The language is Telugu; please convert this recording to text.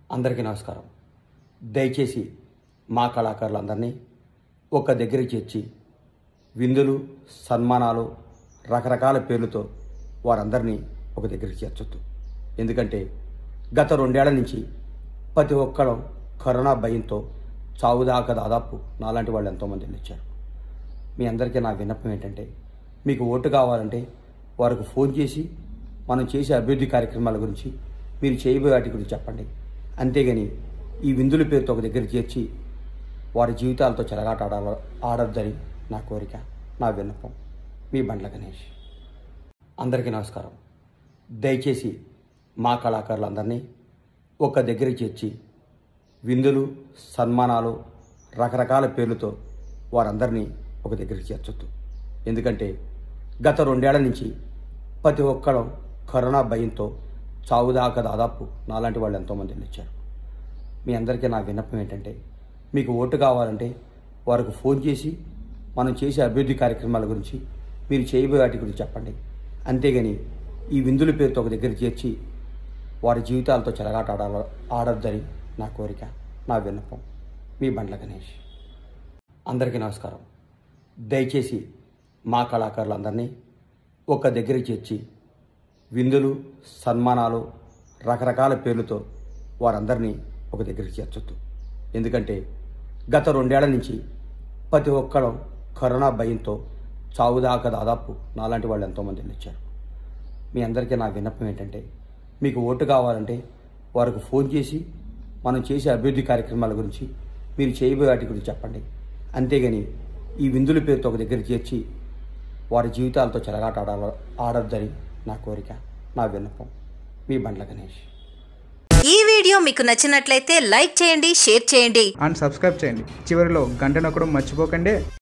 అందరికీ నమస్కారం దయచేసి మా కళాకారులందరినీ ఒక దగ్గరికి చేర్చి విందులు సన్మానాలు రకరకాల పేర్లతో వారందరినీ ఒక దగ్గరికి చేర్చొద్దు ఎందుకంటే గత రెండేళ్ల నుంచి ప్రతి ఒక్కరం కరోనా భయంతో చావుదాకా దాదాపు నాలాంటి వాళ్ళు ఎంతోమంది వెళ్ళొచ్చారు మీ అందరికీ నా విన్నపం ఏంటంటే మీకు ఓటు కావాలంటే వారికి ఫోన్ చేసి మనం చేసే అభివృద్ధి కార్యక్రమాల గురించి మీరు చేయబోయే వాటి గురించి చెప్పండి అంతేగాని ఈ విందుల పేరుతో ఒక దగ్గర చేర్చి వారి జీవితాలతో చెలగాట ఆడాల ఆడొద్దని నా కోరిక నా విన్నపం మీ బండ్ల గణేష్ అందరికీ నమస్కారం దయచేసి మా కళాకారులందరినీ ఒక దగ్గరికి చేర్చి విందులు సన్మానాలు రకరకాల పేర్లతో వారందరినీ ఒక దగ్గరికి చేర్చొద్దు ఎందుకంటే గత రెండేళ్ల నుంచి ప్రతి ఒక్కరం కరోనా భయంతో చావుదాకా దాదాపు నాలాంటి వాళ్ళు ఎంతోమంది వెళ్ళొచ్చారు మీ అందరికీ నా విన్నపం ఏంటంటే మీకు ఓటు కావాలంటే వారికి ఫోన్ చేసి మనం చేసే అభివృద్ధి కార్యక్రమాల గురించి మీరు చేయబోయే వాటి గురించి చెప్పండి అంతేగాని ఈ విందుల పేరుతో ఒక దగ్గర చేర్చి వారి జీవితాలతో చెలగాట ఆడాల ఆడొద్దని నా కోరిక నా విన్నపం మీ బండ్ల గణేష్ అందరికీ నమస్కారం దయచేసి మా కళాకారులందరినీ ఒక దగ్గరికి చేర్చి విందులు సన్మానాలు రకరకాల పేర్లతో వారందరినీ ఒక దగ్గరికి చేర్చొద్దు ఎందుకంటే గత రెండేళ్ల నుంచి ప్రతి ఒక్కరం కరోనా భయంతో చావుదాకా దాదాపు నాలాంటి వాళ్ళు ఎంతోమంది వెళ్ళొచ్చారు మీ అందరికీ నా విన్నపం ఏంటంటే మీకు ఓటు కావాలంటే వారికి ఫోన్ చేసి మనం చేసే అభివృద్ధి కార్యక్రమాల గురించి మీరు చేయబోయే వాటి గురించి చెప్పండి అంతేగాని ఈ విందుల పేరుతో ఒక దగ్గర చేర్చి వారి జీవితాలతో చెలగాట ఆడాల ఆడొద్దని నా కోరిక నా విన్నపం మీ బండ్ల గణేష్ ఈ వీడియో మీకు నచ్చినట్లయితే లైక్ చేయండి షేర్ చేయండి అండ్ సబ్స్క్రైబ్ చేయండి చివరిలో గంట నొక్కడం మర్చిపోకండి